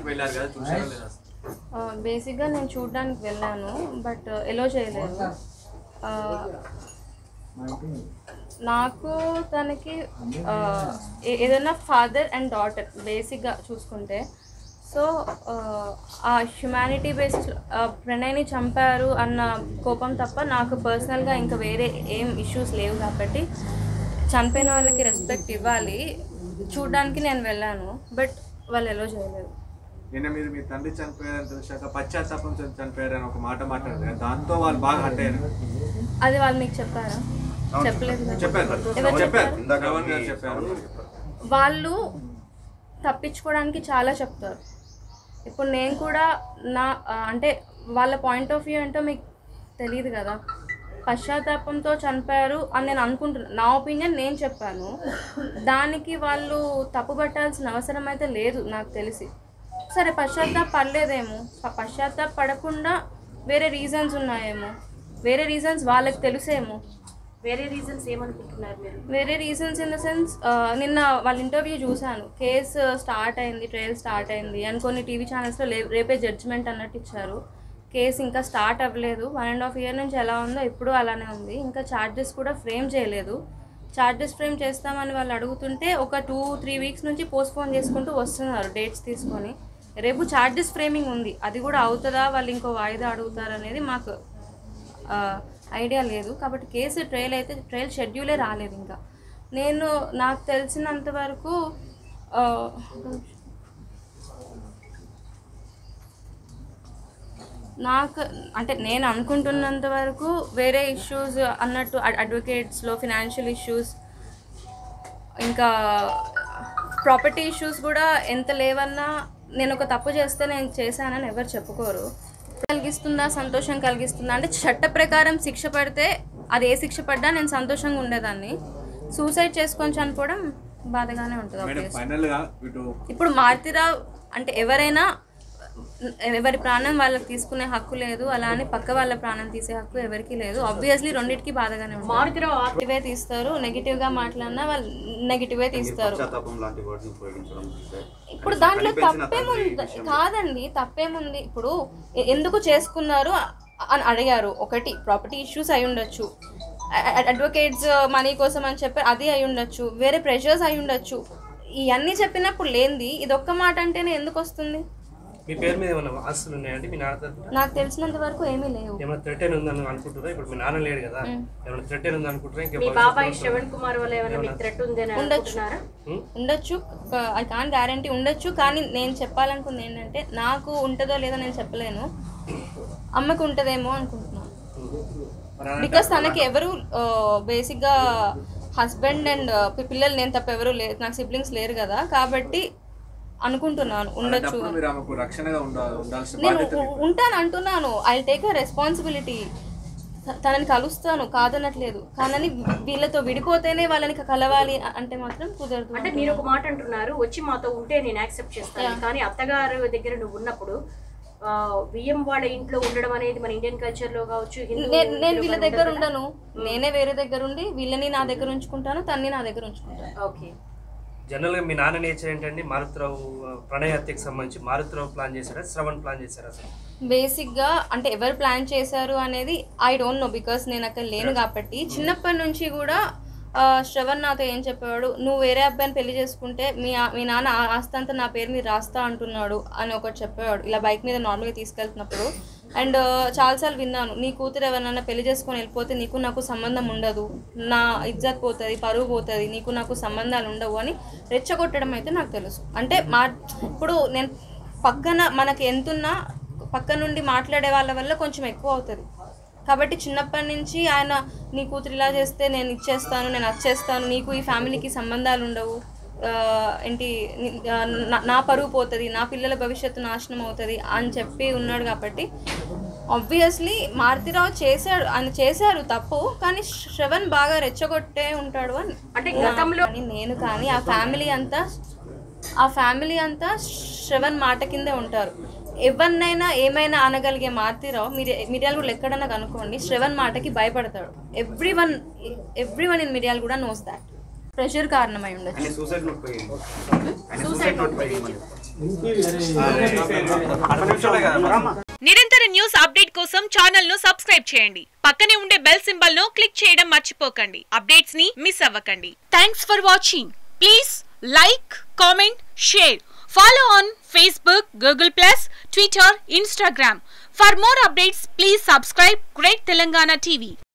వెళ్ళారు కదా చూసారా లేదా బేసిక్గా నేను చూడడానికి వెళ్ళాను బట్ ఎలో చేయలేదు ఆ, నాకు తనకి ఆ, ఏ- ఏదైనా ఫాదర్ అండ్ డాటర్ బేసిక్గా చూసుకుంటే సో ఆ హ్యుమానిటీ బేస్డ్ ప్రణయ్ని చంపారు అన్న కోపం తప్ప నాకు పర్సనల్గా ఇంకా వేరే ఏం ఇష్యూస్ లేవు కాబట్టి చనిపోయిన వాళ్ళకి రెస్పెక్ట్ ఇవ్వాలి చూడడానికి నేను వెళ్ళాను బట్ వాళ్ళు ఎలో చేయలేదు నిన్న మీరు మీ తండ్రి చనిపోయారని తెలిసాక పశ్చాత్తాపం చెంది చనిపోయారని ఒక మాట మాట్లాడారు కదా, దాంతో వాళ్ళు బాగా హట్ అయ్యారు అది వాళ్ళు మీకు చెప్పారా చెప్పలేదు కదా. చెప్పారు ఎవరు చెప్పారు చెప్పారు? శ్రవణ్ గారు చెప్పారు వాళ్ళు తప్పించుకోవడానికి చాలా చెప్తారు ఇప్పుడు నేను కూడా నా ఆ, అంటే వాళ్ళ పాయింట్ ఆఫ్ వ్యూ ఏంటో మీకు తెలియదు కదా పశ్చాత్తాపంతో చనిపోయారు అని నేను అనుకుంటున్నాను నా ఒపీనియన్ నేను చెప్పాను దానికి వాళ్ళు తప్పు పట్టాల్సిన అవసరం అయితే లేదు నాకు తెలిసి సరే పశ్చాత్తాప పడలేదేమో ప- పశ్చాత్తాప పడకుండా వేరే రీజన్స్ ఉన్నాయేమో వేరే రీజన్స్ వాళ్ళకి తెలుసేమో వేరే రీజన్స్ ఏమనుకుంటున్నారు మీరు వేరే రీజన్స్ ఇన్ ద సెన్స్ నిన్న వాళ్ళ ఇంటర్వ్యూ చూశాను కేసు స్టార్ట్ అయింది ట్రయల్ స్టార్ట్ అయింది అని కొన్ని టీవీ ఛానల్స్లో రేపే జడ్జిమెంట్ అన్నట్టు ఇచ్చారు కేసు ఇంకా స్టార్ట్ అవ్వలేదు వన్ అండ్ హాఫ్ ఇయర్ నుంచి ఎలా ఉందో ఇప్పుడు అలానే ఉంది ఇంకా ఛార్జెస్ కూడా ఫ్రేమ్ చేయలేదు ఛార్జెస్ ఫ్రేమ్ చేస్తామని వాళ్ళు అడుగుతుంటే ఒక టూ త్రీ వీక్స్ నుంచి పోస్ట్పోన్ చేసుకుంటూ వస్తున్నారు డేట్స్ తీసుకొని రేపు ఛార్జెస్ ఫ్రేమింగ్ ఉంది అది కూడా అవుతుందా వాళ్ళు ఇంకో వాయిదా అడుగుతారు అనేది మాకు ఐడియా లేదు కాబట్టి కేసు ట్రయల్ అయితే ట్రయల్ షెడ్యూలే రాలేదు ఇంకా నేను నాకు తెలిసినంత వరకు ఆ, నాకు అంటే నేను అనుకుంటున్నంత వరకు వేరే ఇష్యూస్ అన్నట్టు అడ్వకేట్స్లో ఫినాన్షియల్ ఇష్యూస్ ఇంకా ప్రాపర్టీ ఇష్యూస్ కూడా ఎంత లేవన్నా నేను ఒక తప్పు చేస్తే నేను చేశానని ఎవరు చెప్పుకోరు కలిగిస్తుందా సంతోషం కలిగిస్తుందా అంటే చట్ట ప్రకారం శిక్ష పడితే అది ఏ శిక్ష పడ్డా నేను సంతోషంగా ఉండేదాన్ని సూసైడ్ చేసుకొని చనిపోవడం బాధగానే ఉంటుంది మేడం obviously. ఫైనల్ గా ఇటు ఇప్పుడు మారుతిరావు అంటే ఎవరైనా ఎవరి ప్రాణం వాళ్ళకి తీసుకునే హక్కు లేదు అలా అని పక్క వాళ్ళ ప్రాణం తీసే హక్కు ఎవరికి లేదు ఆబ్వియస్లీ రెండింటికి బాధగానే ఉంటుంది మారుతిరావు ఆత్మ నెగిటివే తీస్తారు నెగిటివ్ గా మాట్లాడినా వాళ్ళు నెగిటివే తీస్తారు పశ్చాత్తాపం లాంటి వర్డ్స్ ఉపయోగించడం చూస్తే ఇప్పుడు దాంట్లో తప్పేముంది కాదండి తప్పేముంది ఇప్పుడు ఎ- ఎందుకు చేసుకున్నారు అని అడిగారు ఒకటి ప్రాపర్టీ ఇష్యూస్ అయి ఉండొచ్చు అడ్వకేట్స్ మనీ కోసం అని చెప్పి అది అయి ఉండొచ్చు వేరే ప్రెషర్స్ అయి ఉండొచ్చు ఇవన్నీ చెప్పినప్పుడు లేనిది ఇది ఒక్క మాట అంటేనే ఎందుకు వస్తుంది మీ పేరు మీద ఏమైనా ఆస్తులు ఉన్నాయండి మీ నాన్న తరపున నాకు తెలిసినంత వరకు ఏమీ లేవు ఏమైనా థ్రెటన్ ఉందని అనుకుంటున్నా ఇప్పుడు మీ నాన్న లేడు కదా ఏమైనా థ్రెటన్ ఉంది అనుకుంటారా ఇంకా మీ బాబాయ్ శ్రవణ్ కుమార్ వల్ల ఏమైనా మీకు థ్రెట్ ఉందని ఉండొచ్చు. అనుకుంటున్నారా ఉండొచ్చు ఐ కాన్ గ్యారంటీ ఉండొచ్చు కానీ నేను చెప్పాలనుకుంది ఏంటంటే నాకు ఉంటుందో లేదో నేను చెప్పలేను అమ్మకు ఉంటుందేమో అనుకుంటున్నాను బికాస్ తనకి ఎవరు బేసిక్గా హస్బెండ్ అండ్ పిల్లలు నేను తప్ప ఎవరు లేరు నాకు సిబ్లింగ్స్ లేరు కదా కాబట్టి అనుకుంటున్నాను ఉండొచ్చు అలాంటప్పుడు మీరు ఆమెకు రక్షణగా ఉండ ఉండాల్సిన నేను బాధ్యత ఉ- ఉంటాను అంటున్నాను ఐ టేక్ అ రెస్పాన్సిబిలిటీ తనని కలుస్తాను కాదనట్లేదు కానీ వీళ్ళతో విడిపోతేనే వాళ్ళని కలవాలి అ- అంటే మాత్రం కుదరదు అంటే మీరు ఒక మాట అంటున్నారు వచ్చి మాతో ఉంటే నేను యాక్సెప్ట్ చేస్తాను కానీ అత్తగారు దగ్గర నువ్వు ఉన్నప్పుడు ఆ, బియ్యం వాళ్ళ ఇంట్లో ఉండడం అనేది మన ఇండియన్ కల్చర్ లో కావచ్చు హిందూ నేను నేను ఇంట్లో వీళ్ళ కూడా దగ్గర ఉండదు కదా? ఉండను నేనే వేరే దగ్గర ఉండి వీళ్ళని నా దగ్గర ఉంచుకుంటాను తన్ని నా దగ్గర ఉంచుకుంటాను ఓకే జనరల్గా మీ నాన్న నేచర్ ఏంటండి మారుతిరావు ఆ, ప్రణయ్ హత్యకి సంబంధించి మారుతిరావు ప్లాన్ చేశారా శ్రవణ్ ప్లాన్ చేశారా అసలు బేసిక్గా అంటే ఎవరు ప్లాన్ చేశారు అనేది ఐ డోంట్ నో బికాస్ నేను అక్కడ లేను కాబట్టి చిన్నప్పటి నుంచి కూడా ఆ, శ్రవణ్ నాతో ఏం చెప్పేవాడు నువ్వు వేరే అబ్బాయిని పెళ్లి చేసుకుంటే మీ ఆ- మీ నాన్న ఆ ఆస్తి అంతా నా పేరు మీద రాస్తా అంటున్నాడు అని ఒకటి చెప్పేవాడు ఇలా బైక్ మీద నార్మల్గా తీసుకెళ్తున్నప్పుడు అండ్ చాలాసార్లు విన్నాను నీ కూతురు ఎవరినైనా పెళ్లి చేసుకొని వెళ్ళిపోతే నీకు నాకు సంబంధం ఉండదు నా ఇజ్జత్ పోతుంది పరువు పోతుంది నీకు నాకు సంబంధాలు ఉండవు అని రెచ్చగొట్టడం అయితే నాకు తెలుసు అంటే మా ఇప్పుడు నేను పక్కన మనకి ఎంతున్నా పక్క నుండి మాట్లాడే వాళ్ళ వల్ల కొంచెం ఎక్కువ అవుతుంది కాబట్టి చిన్నప్పటి నుంచి ఆయన నీ కూతురు ఇలా చేస్తే నేను ఇచ్చేస్తాను నేను వచ్చేస్తాను నీకు ఈ ఫ్యామిలీకి సంబంధాలు ఉండవు ఆ, ఏంటి ని- ఆ, నా- నా పరువు పోతుంది నా పిల్లల భవిష్యత్తు నాశనం అవుతుంది అని చెప్పి ఉన్నాడు కాబట్టి ఆబ్వియస్లీ మారుతిరావు చేశాడు ఆయన చేశారు తప్పు కానీ శ్రవణ్ బాగా రెచ్చగొట్టే ఉంటాడు అని అంటే గతంలో కానీ నేను కానీ ఆ ఫ్యామిలీ అంతా ఆ ఫ్యామిలీ అంతా శ్రవణ్ మాట కిందే ఉంటారు ఎవరినైనా ఏమైనా అనగలిగే మారుతిరావు మీరు మిరియాలు కూడా ఎక్కడన్నా కనుక్కోండి శ్రవణ్ మాటకి భయపడతాడు every one every one in మిరియాలు కూడా నోస్ దాట్ ప్రెషర్ కారణమై ఉండొచ్చు ఆయన సూసైడ్ నోట్ పోయింది ఆయన సూసైడ్ నోట్ పోయింది నిరంతర న్యూస్ అప్డేట్ కోసం ఛానల్ ను సబ్స్క్రైబ్ చేయండి పక్కనే ఉండే బెల్ సింబల్ ను క్లిక్ చేయడం మర్చిపోకండి అప్డేట్స్ ని మిస్ అవ్వకండి thanks for watching please like comment share follow on Facebook Google plus Twitter Instagram for more updates please subscribe great Telangana TV